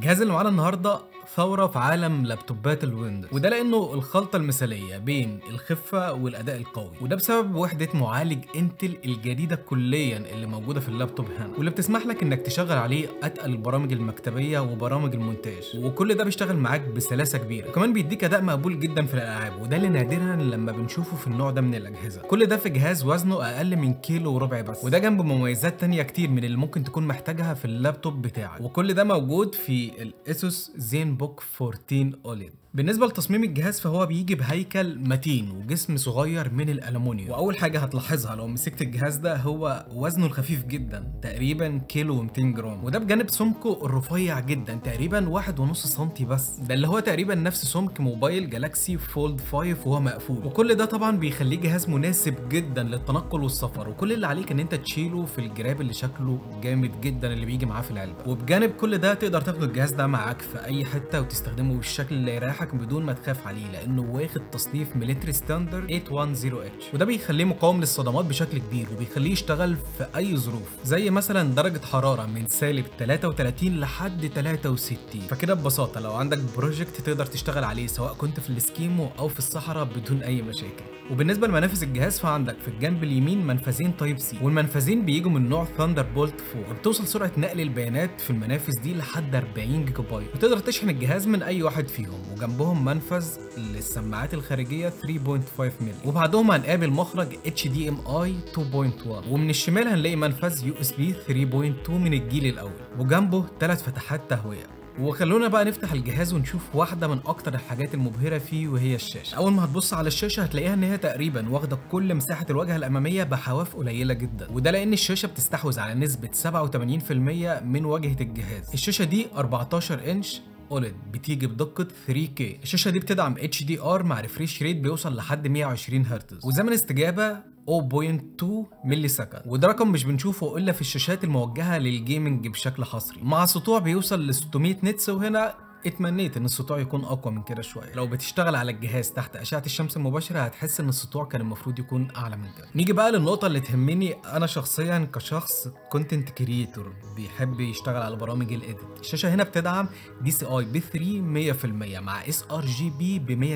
الجهاز اللي معانا النهارده ثوره في عالم لابتوبات الويندوز وده لانه الخلطه المثاليه بين الخفه والاداء القوي وده بسبب وحده معالج انتل الجديده كليا اللي موجوده في اللابتوب هنا واللي بتسمح لك انك تشغل عليه اتقل البرامج المكتبيه وبرامج المونتاج وكل ده بيشتغل معاك بسلاسه كبيره وكمان بيديك اداء مقبول جدا في الالعاب وده اللي نادرا لما بنشوفه في النوع ده من الاجهزه كل ده في جهاز وزنه اقل من كيلو وربع بس وده جنب مميزات تانية كتير من اللي ممكن تكون محتاجها في اللابتوب بتاعك وكل ده موجود في الاسوس زين بوك 14 اوليد بالنسبه لتصميم الجهاز فهو بيجي بهيكل متين وجسم صغير من الالومنيوم واول حاجه هتلاحظها لو مسكت الجهاز ده هو وزنه الخفيف جدا تقريبا كيلو و200 جرام وده بجانب سمكه الرفيع جدا تقريبا واحد ونص سنتي بس ده اللي هو تقريبا نفس سمك موبايل جالاكسي فولد 5 وهو مقفول وكل ده طبعا بيخليه جهاز مناسب جدا للتنقل والسفر وكل اللي عليك ان انت تشيله في الجراب اللي شكله جامد جدا اللي بيجي معاه في العلبه وبجانب كل ده تقدر تاخد الجهاز ده معاك في اي حته وتستخدمه بالشكل اللي يريحك بدون ما تخاف عليه لانه واخد تصنيف ميليتري ستاندرد 810 اتش وده بيخليه مقاوم للصدمات بشكل كبير وبيخليه يشتغل في اي ظروف زي مثلا درجه حراره من سالب 33 لحد 63 فكده ببساطه لو عندك بروجكت تقدر تشتغل عليه سواء كنت في الاسكيمو او في الصحراء بدون اي مشاكل وبالنسبه لمنافذ الجهاز فعندك في الجنب اليمين منفذين تايب سي والمنفذين بيجوا من نوع ثاندر بولت 4 وبتوصل سرعه نقل البيانات في المنافذ دي لحد 40 جيجا بايت وتقدر تشحن الجهاز من اي واحد فيهم وجنبهم منفذ للسماعات الخارجيه 3.5 مللي وبعدهم هنقابل مخرج HDMI 2.1 ومن الشمال هنلاقي منفذ USB 3.2 من الجيل الاول وجنبه ثلاث فتحات تهويه وخلونا بقى نفتح الجهاز ونشوف واحده من اكتر الحاجات المبهره فيه وهي الشاشه اول ما هتبص على الشاشه هتلاقيها ان هي تقريبا واخده كل مساحه الواجهه الاماميه بحواف قليله جدا وده لان الشاشه بتستحوذ على نسبه 87% من واجهه الجهاز الشاشه دي 14 انش اوليد بتيجي بدقة 3K الشاشة دي بتدعم HDR مع ريفريش ريت بيوصل لحد 120 هرتز وزمن استجابة 0.2 ملي سكند وده رقم مش بنشوفه الا في الشاشات الموجهه للجيمنج بشكل حصري مع سطوع بيوصل ل 600 نتس وهنا اتمنيت ان السطوع يكون اقوى من كده شويه لو بتشتغل على الجهاز تحت اشعه الشمس المباشره هتحس ان السطوع كان المفروض يكون اعلى من كده نيجي بقى للنقطه اللي تهمني انا شخصيا كشخص كونتنت كريتور بيحب يشتغل على برامج الايديت الشاشه هنا بتدعم دي سي اي بي 3 100% مع اس ار جي بي ب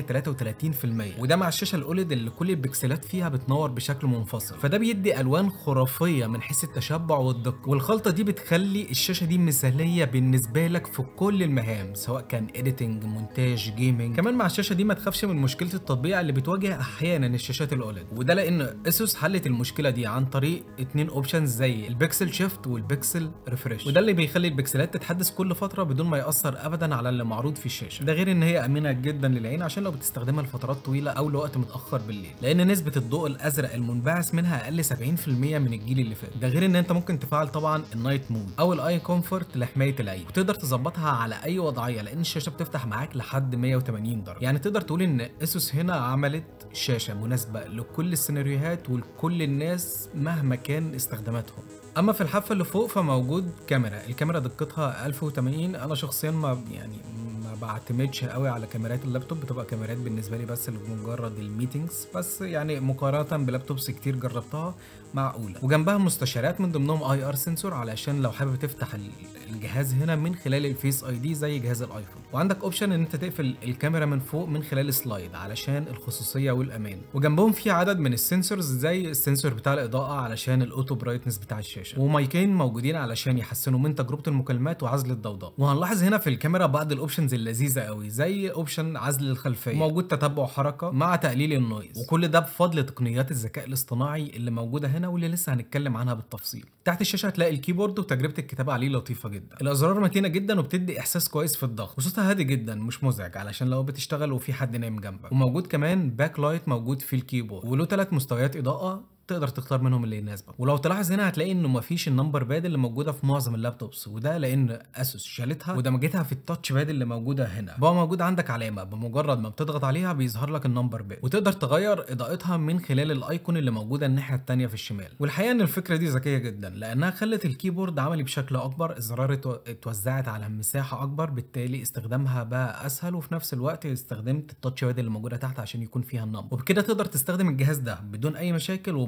133% وده مع الشاشه الاوليد اللي كل البكسلات فيها بتنور بشكل منفصل فده بيدي الوان خرافيه من حيث التشبع والدقه والخلطه دي بتخلي الشاشه دي مثاليه بالنسبه لك في كل المهام سواء كان اديتنج مونتاج جيمنج كمان مع الشاشه دي ما تخافش من مشكله التطبيع اللي بتواجه احيانا الشاشات الاوليد وده لان اسوس حلت المشكله دي عن طريق اتنين اوبشنز زي البكسل شيفت والبكسل ريفريش وده اللي بيخلي البكسلات تتحدث كل فتره بدون ما ياثر ابدا على اللي معروض في الشاشه ده غير ان هي امنه جدا للعين عشان لو بتستخدمها لفترات طويله او لوقت متاخر بالليل لان نسبه الضوء الازرق المنبعث منها اقل 70% من الجيل اللي فات ده غير ان انت ممكن تفعل طبعا النايت مود او الاي كومفورت لحمايه العين وتقدر تظبطها على اي وضعيه لان الشاشه بتفتح معاك لحد 180 درجه يعني تقدر تقول ان اسوس هنا عملت شاشه مناسبه لكل السيناريوهات ولكل الناس مهما كان استخداماتهم اما في الحافه اللي فوق فموجود كاميرا الكاميرا دقتها 1080 انا شخصيا ما يعني ما بعتمدش قوي على كاميرات اللابتوب بتبقى كاميرات بالنسبه لي بس لمجرد الميتينجز بس يعني مقارنه بلابتوبس كتير جربتها معقوله وجنبها مستشعرات من ضمنهم اي ار سنسور علشان لو حابب تفتح الجهاز هنا من خلال الفيس اي دي زي جهاز الايفون وعندك اوبشن ان انت تقفل الكاميرا من فوق من خلال سلايد علشان الخصوصيه والامان وجنبهم في عدد من السنسورز زي السنسور بتاع الاضاءه علشان الاوتو برايتنس بتاع الشاشه ومايكين موجودين علشان يحسنوا من تجربه المكالمات وعزل الضوضاء وهنلاحظ هنا في الكاميرا بعض الاوبشنز اللذيذه قوي زي اوبشن عزل الخلفيه موجود تتبع حركه مع تقليل النويز وكل ده بفضل تقنيات الذكاء الاصطناعي اللي موجوده هنا واللي لسه هنتكلم عنها بالتفصيل تحت الشاشه هتلاقي الكيبورد وتجربه الكتابه عليه لطيفه جدا الازرار متينه جدا وبتدي احساس كويس في الضغط وصوتها هادي جدا مش مزعج علشان لو بتشتغل وفي حد نايم جنبك وموجود كمان باك لايت موجود في الكيبورد وله ثلاث مستويات اضاءه تقدر تختار منهم اللي يناسبك ولو تلاحظ هنا هتلاقي انه مفيش النمبر باد اللي موجوده في معظم اللابتوبس وده لان اسوس شالتها ودمجتها في التاتش باد اللي موجوده هنا بقى موجود عندك علامه بمجرد ما بتضغط عليها بيظهر لك النمبر باد وتقدر تغير اضاءتها من خلال الايكون اللي موجوده الناحيه الثانيه في الشمال والحقيقه ان الفكره دي ذكيه جدا لانها خلت الكيبورد عملي بشكل اكبر الزرار اتوزعت على مساحه اكبر بالتالي استخدامها بقى اسهل وفي نفس الوقت استخدمت التاتش باد اللي موجوده تحت عشان يكون فيها النمبر وبكده تقدر تستخدم الجهاز ده بدون اي مشاكل وبغير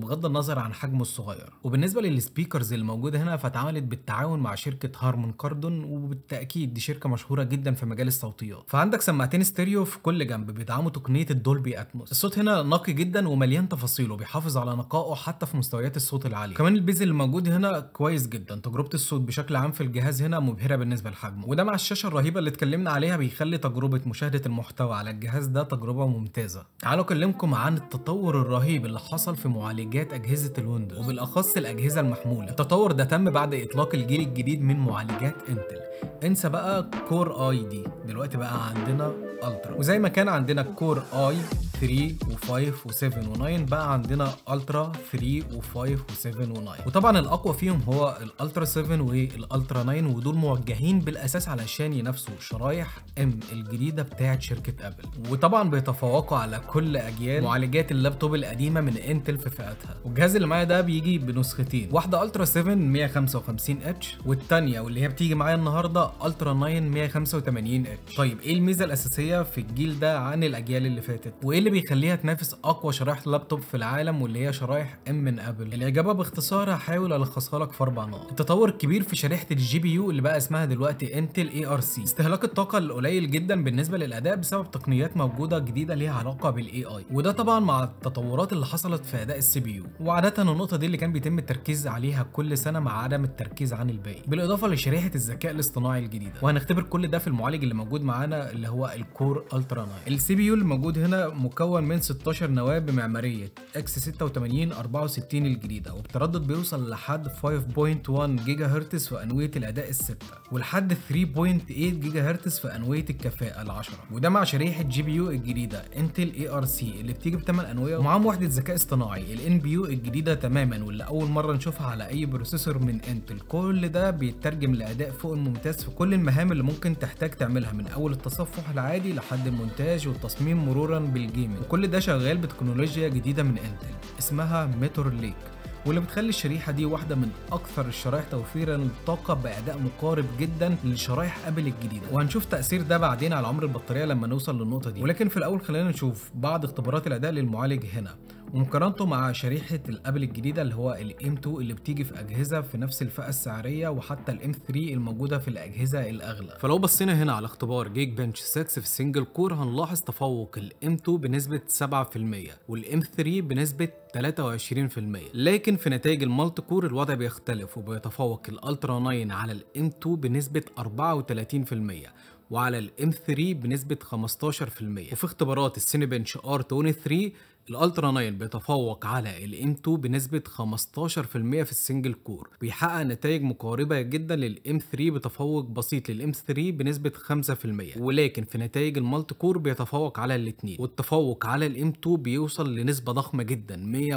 بغض النظر عن حجمه الصغير وبالنسبه للسبيكرز اللي موجوده هنا فاتعملت بالتعاون مع شركه هارمون كاردون وبالتاكيد دي شركه مشهوره جدا في مجال الصوتيات فعندك سماعتين ستيريو في كل جنب بيدعموا تقنيه الدولبي اتموس الصوت هنا نقي جدا ومليان تفاصيل وبيحافظ على نقائه حتى في مستويات الصوت العاليه كمان البيز اللي موجود هنا كويس جدا تجربه الصوت بشكل عام في الجهاز هنا مبهره بالنسبه لحجمه وده مع الشاشه الرهيبه اللي اتكلمنا عليها بيخلي تجربه مشاهده المحتوى على الجهاز ده تجربه ممتازه تعالوا اكلمكم عن التطور الرهيب اللي حصل في معالجات اجهزه الويندوز وبالاخص الاجهزه المحموله التطور ده تم بعد اطلاق الجيل الجديد من معالجات انتل انسى بقى كور اي دي دلوقتي بقى عندنا الترا وزي ما كان عندنا كور اي 3 و5 و7 و9 بقى عندنا الترا 3 و5 و7 و9 وطبعا الاقوى فيهم هو الالترا 7 والالترا 9 ودول موجهين بالاساس علشان ينافسوا شرايح ام الجديده بتاعه شركه ابل وطبعا بيتفوقوا على كل اجيال معالجات اللابتوب القديمه من انتل في فئاتها والجهاز اللي معايا ده بيجي بنسختين واحده الترا 7 155 اتش والثانيه واللي هي بتيجي معايا النهارده الترا 9 185 اتش طيب ايه الميزه الاساسيه في الجيل ده عن الاجيال اللي فاتت وايه اللي بيخليها تنافس اقوى شرايح لابتوب في العالم واللي هي شرايح ام من ابل الاجابه باختصار هحاول الخصها لك في اربع نقط التطور الكبير في شريحه الجي بي يو اللي بقى اسمها دلوقتي انتل اي ار سي استهلاك الطاقه القليل جدا بالنسبه للاداء بسبب تقنيات موجوده جديده ليها علاقه بالاي اي وده طبعا مع التطورات اللي حصلت في اداء السي بي يو وعاده النقطه دي اللي كان بيتم التركيز عليها كل سنه مع عدم التركيز عن الباقي بالاضافه لشريحه الذكاء الاصطناعي الجديده وهنختبر كل ده في المعالج اللي موجود معانا اللي هو الكور الترا 9 السي بي يو اللي موجود هنا مكون من 16 نواه بمعماريه اكس 86 64 الجديده وبتردد بيوصل لحد 5.1 جيجا هرتز في انويه الاداء السته ولحد 3.8 جيجا هرتز في انويه الكفاءه العشرة وده مع شريحه جي بي يو الجديده انتل اي ار سي اللي بتيجي بثمان انويه ومعاهم وحده ذكاء اصطناعي الان بي يو الجديده تماما واللي اول مره نشوفها على اي بروسيسور من انتل كل ده بيترجم لاداء فوق الممتاز في كل المهام اللي ممكن تحتاج تعملها من اول التصفح العادي لحد المونتاج والتصميم مرورا بالجيمنج وكل ده شغال بتكنولوجيا جديده من انتل اسمها ميتور ليك واللي بتخلي الشريحة دي واحدة من أكثر الشرايح توفيرا للطاقة بأداء مقارب جدا لشرايح أبل الجديدة وهنشوف تأثير ده بعدين على عمر البطارية لما نوصل للنقطة دي ولكن في الأول خلينا نشوف بعض اختبارات الأداء للمعالج هنا ومقارنته مع شريحة الابل الجديدة اللي هو الام 2 اللي بتيجي في اجهزة في نفس الفئة السعرية وحتى الام 3 الموجودة في الاجهزة الاغلى فلو بصينا هنا على اختبار جيج بنش 6 في السنجل كور هنلاحظ تفوق الام 2 بنسبة 7% والام 3 بنسبة 23% لكن في نتائج المالتي كور الوضع بيختلف وبيتفوق الالترا 9 على الام 2 بنسبة 34% وعلى الام 3 بنسبة 15% وفي اختبارات السيني بنش ار 23 الالترا 9 بيتفوق على الام 2 بنسبة 15% في السنجل كور بيحقق نتائج مقاربة جدا للام 3 بتفوق بسيط للام 3 بنسبة 5% ولكن في نتائج المالتي كور بيتفوق على الاثنين والتفوق على الام 2 بيوصل لنسبة ضخمة جدا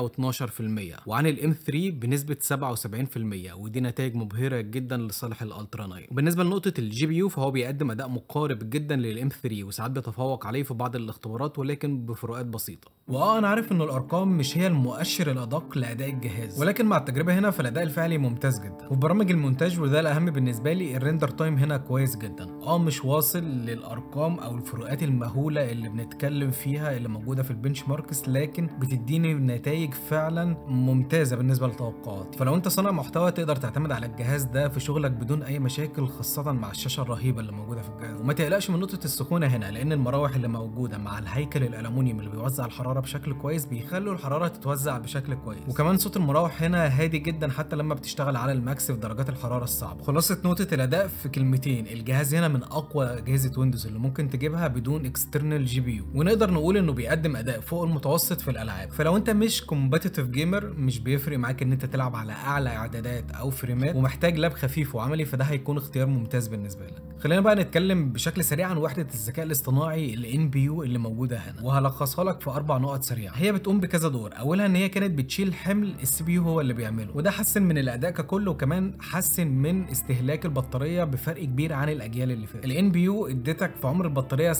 112% وعن الام 3 بنسبة 77% ودي نتائج مبهرة جدا لصالح الالترا 9 وبالنسبة لنقطة الجي بي يو فهو بيقدم اداء مقارب جدا للام 3 وساعات بيتفوق عليه في بعض الاختبارات ولكن بفروقات بسيطة واه انا عارف ان الارقام مش هي المؤشر الادق لاداء الجهاز ولكن مع التجربه هنا فالاداء الفعلي ممتاز جدا وفي برامج المونتاج وده الاهم بالنسبه لي الريندر تايم هنا كويس جدا اه مش واصل للارقام او الفروقات المهوله اللي بنتكلم فيها اللي موجوده في البنش ماركس لكن بتديني نتائج فعلا ممتازه بالنسبه للتوقعات فلو انت صانع محتوى تقدر تعتمد على الجهاز ده في شغلك بدون اي مشاكل خاصه مع الشاشه الرهيبه اللي موجوده في الجهاز وما تقلقش من نقطه السخونه هنا لان المراوح اللي موجوده مع الهيكل الالومنيوم اللي بيوزع الحراره بشكل كويس بيخلوا الحراره تتوزع بشكل كويس وكمان صوت المراوح هنا هادي جدا حتى لما بتشتغل على الماكس في درجات الحراره الصعبه خلاصه نقطه الاداء في كلمتين الجهاز هنا من اقوى اجهزه ويندوز اللي ممكن تجيبها بدون اكسترنال جي بي يو ونقدر نقول انه بيقدم اداء فوق المتوسط في الالعاب فلو انت مش كومبتيتيف جيمر مش بيفرق معاك ان انت تلعب على اعلى اعدادات او فريمات ومحتاج لاب خفيف وعملي فده هيكون اختيار ممتاز بالنسبه لك خلينا بقى نتكلم بشكل سريع عن وحده الذكاء الاصطناعي الان بي يو اللي موجوده هنا وهلخصها لك في اربع نقط سريعه هي بتقوم بكذا دور اولها ان هي كانت بتشيل حمل السي بي يو هو اللي بيعمله وده حسن من الاداء ككل وكمان حسن من استهلاك البطاريه بفرق كبير عن الاجيال اللي فاتت الان بي يو ادتك في عمر البطاريه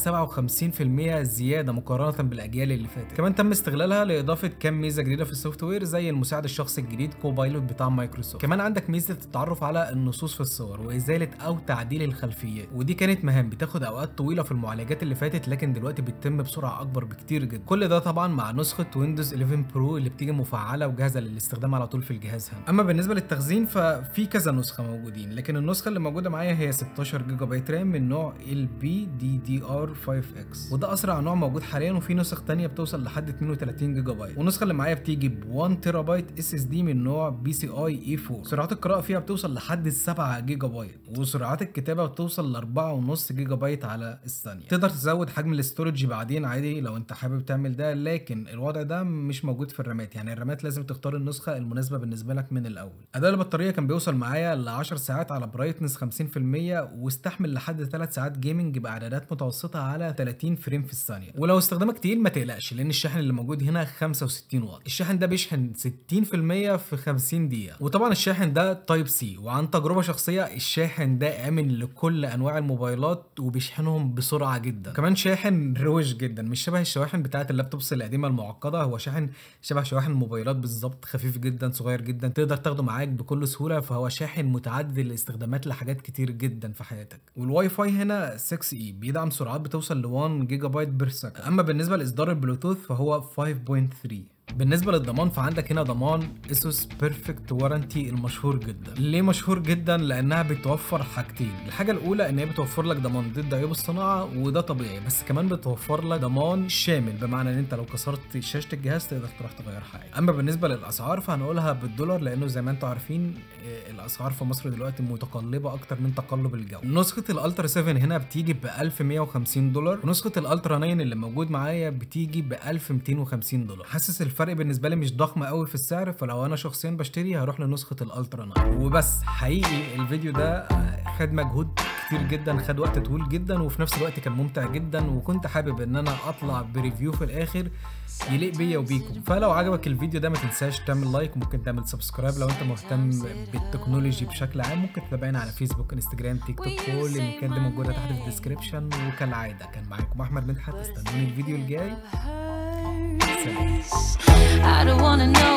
57% زياده مقارنه بالاجيال اللي فاتت كمان تم استغلالها لاضافه كام ميزه جديده في السوفت وير زي المساعد الشخصي الجديد كوبايلوت بتاع مايكروسوفت كمان عندك ميزه التعرف على النصوص في الصور وازاله او تعديل الخلفيات ودي كانت مهام بتاخد اوقات طويله في المعالجات اللي فاتت لكن دلوقتي بتتم بسرعه اكبر بكتير جدا كل ده طبعا مع نسخه ويندوز 11 برو اللي بتيجي مفعله وجاهزه للاستخدام على طول في الجهاز هنا اما بالنسبه للتخزين ففي كذا نسخه موجودين لكن النسخه اللي موجوده معايا هي 16 جيجا بايت رام من نوع ال بي دي دي ار 5 اكس وده اسرع نوع موجود حاليا وفي نسخ تانية بتوصل لحد 32 جيجا بايت والنسخه اللي معايا بتيجي ب 1 تيرا بايت اس اس دي من نوع بي سي اي اي 4 سرعات القراءه فيها بتوصل لحد 7 جيجا بايت وسرعات الكتابه بتوصل ل 4.5 جيجا بايت على الثانيه تقدر تزود حجم الاستورج بعدين عادي لو انت حابب تعمل ده لكن الوضع ده مش موجود في الرامات يعني الرامات لازم تختار النسخه المناسبه بالنسبه لك من الاول اداء البطاريه كان بيوصل معايا ل 10 ساعات على برايتنس 50% واستحمل لحد 3 ساعات جيمنج باعدادات متوسطه على 30 فريم في الثانيه ولو استخدامك تقيل ما تقلقش لان الشاحن اللي موجود هنا 65 واط الشاحن ده بيشحن 60% في 50 دقيقه وطبعا الشاحن ده تايب سي وعن تجربه شخصيه الشاحن ده امن لكل انواع الموبايلات وبيشحنهم بسرعه جدا كمان شاحن روش جدا مش شبه الشواحن بتاعه اللابتوبس القديمه المعقده هو شاحن شبه شواحن الموبايلات بالظبط خفيف جدا صغير جدا تقدر تاخده معاك بكل سهوله فهو شاحن متعدد الاستخدامات لحاجات كتير جدا في حياتك والواي فاي هنا 6 اي بيدعم سرعات بتوصل ل 1 جيجا بايت بير سكند اما بالنسبه لاصدار البلوتوث فهو 5.3 بالنسبه للضمان فعندك هنا ضمان اسوس بيرفكت وارنتي المشهور جدا ليه مشهور جدا لانها بتوفر حاجتين الحاجه الاولى ان هي بتوفر لك ضمان ضد عيوب الصناعه وده طبيعي بس كمان بتوفر لك ضمان شامل بمعنى ان انت لو كسرت شاشه الجهاز تقدر تروح تغير حاجه اما بالنسبه للاسعار فهنقولها بالدولار لانه زي ما انتم عارفين آه، الاسعار في مصر دلوقتي متقلبه اكتر من تقلب الجو نسخه الالترا 7 هنا بتيجي ب 1150 دولار ونسخه الالترا 9 اللي موجود معايا بتيجي ب 1250 دولار حاسس الفرق بالنسبه لي مش ضخم قوي في السعر فلو انا شخصيا بشتري هروح لنسخه الالترا 9 وبس حقيقي الفيديو ده خد مجهود كتير جدا خد وقت طويل جدا وفي نفس الوقت كان ممتع جدا وكنت حابب ان انا اطلع بريفيو في الاخر يليق بيا وبيكم فلو عجبك الفيديو ده ما تنساش تعمل لايك وممكن تعمل سبسكرايب لو انت مهتم بالتكنولوجي بشكل عام ممكن تتابعنا على فيسبوك انستجرام تيك توك كل المكان دي موجوده تحت في الديسكربشن وكالعاده كان معاكم احمد مدحت استنوني الفيديو الجاي سلام I don't wanna know